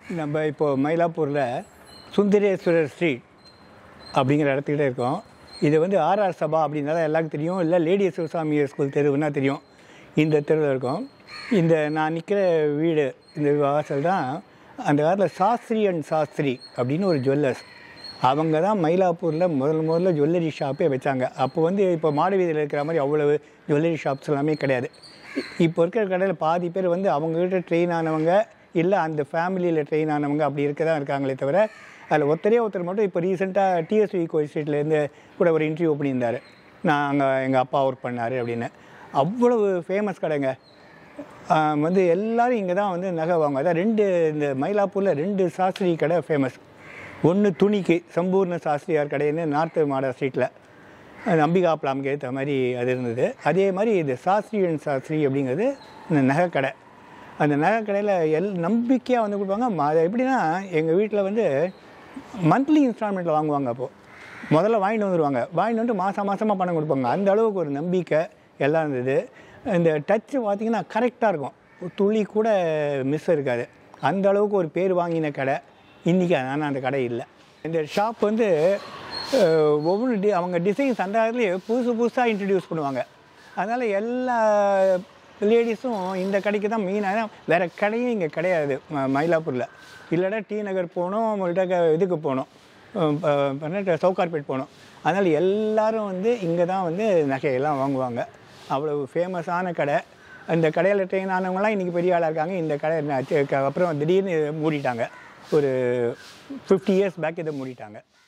நம்ம இப்போ மயிலாப்பூரில் சுந்தரேஸ்வரர் ஸ்ட்ரீட் அப்படிங்கிற இடத்துக்கிட்ட இருக்கோம் இது வந்து ஆர்ஆர் சபா அப்படின்னால எல்லாருக்கும் தெரியும் இல்லை லேடி சிவசாமி ஸ்கூல் தெருவுன்னா தெரியும் இந்த தெருவில் இருக்கோம் இந்த நான் நிற்கிற வீடு இந்த வாசல் தான் அந்த காலத்தில் சாஸ்திரி அண்ட் சாஸ்திரி அப்படின்னு ஒரு ஜுவல்லர்ஸ் அவங்க தான் மயிலாப்பூரில் முதல் முதல்ல ஜுவல்லரி ஷாப்பே வச்சாங்க அப்போ வந்து இப்போ மாடவீதியில் இருக்கிற மாதிரி அவ்வளவு ஜுவல்லரி ஷாப்ஸ் எல்லாமே கிடையாது இப்போ இருக்கிற கடையில் பாதி பேர் வந்து அவங்ககிட்ட ட்ரெயின் ஆனவங்க இல்லை அந்த ஃபேமிலியில் ட்ரெயின் ஆனவங்க அப்படி இருக்க தான் இருக்காங்களே தவிர அதில் ஒருத்தரே ஒருத்தர் மட்டும் இப்போ ரீசெண்டாக டிஎஸ்வி கோயிஸ்ட்ரீட்லேருந்து கூட ஒரு இன்டர்வியூ பண்ணியிருந்தார் நான் அங்கே எங்கள் அப்பா ஒர்க் பண்ணார் அப்படின்னு அவ்வளவு ஃபேமஸ் கடைங்க ஆம், வந்து எல்லாரும் இங்கே தான் வந்து நகை வாங்க அதான் ரெண்டு இந்த மயிலாப்பூரில் ரெண்டு சாஸ்திரி கடை ஃபேமஸ் ஒன்று துணிக்கு சம்பூர்ண சாஸ்திரியார் கடைன்னு நார்த்து மாடா ஸ்ட்ரீட்டில் நம்பிகா பிளாம்க்கு ஏற்ற மாதிரி அது இருந்தது அதே மாதிரி இது சாஸ்திரி அண்ட் சாஸ்திரி அப்படிங்கிறது இந்த நகை கடை அந்த நகை கடையில் எல் நம்பிக்கையாக வந்து கொடுப்பாங்க ம- அது எப்படின்னா எங்கள் வீட்டில் வந்து மந்த்லி இன்ஸ்டால்மெண்ட்டில் வாங்குவாங்க அப்போது முதல்ல வாங்கிட்டு வந்துடுவாங்க வாங்கிட்டு வந்து மாதம் மாதமாக பணம் கொடுப்பாங்க அந்த அளவுக்கு ஒரு நம்பிக்கை எல்லாம் இருந்தது இந்த டச்சு பார்த்தீங்கன்னா கரெக்டாக இருக்கும் ஒரு துளி கூட மிஸ் இருக்காது அந்த அளவுக்கு ஒரு பேர் வாங்கின கடை இன்றைக்கி ஆனால் அந்த கடை இல்லை இந்த ஷாப் வந்து அஹ், ஒவ்வொரு டி அவங்க டிசைன்ஸ் அந்த காலத்துலேயே புதுசு புதுசாக இன்ட்ரடியூஸ் பண்ணுவாங்க அதனால் எல்லா லேடிஸும் இந்த கடைக்கு தான் மெயினாக வேறு கடையும் இங்கே கிடையாது ம- மயிலாப்பூரில் இல்லைடா டி நகர் போகணும் இல்லைடா இதுக்கு போகணும் அஹ் ப- பண்ணிட்டு சவுகார்பேட் போகணும் அதனால் எல்லாரும் வந்து இங்கே தான் வந்து நகையெல்லாம் வாங்குவாங்க அவ்வளவு ஃபேமஸான கடை அந்த கடையில் ட்ரெயின் ஆனவங்களாம் இன்றைக்கி பெரிய ஆளாக இருக்காங்க இந்த கடை என்ன ஆச்சு? க- அப்புறம் திடீர்னு மூடிட்டாங்க ஒரு ஃபிஃப்டி இயர்ஸ் பேக் இதை மூடிட்டாங்க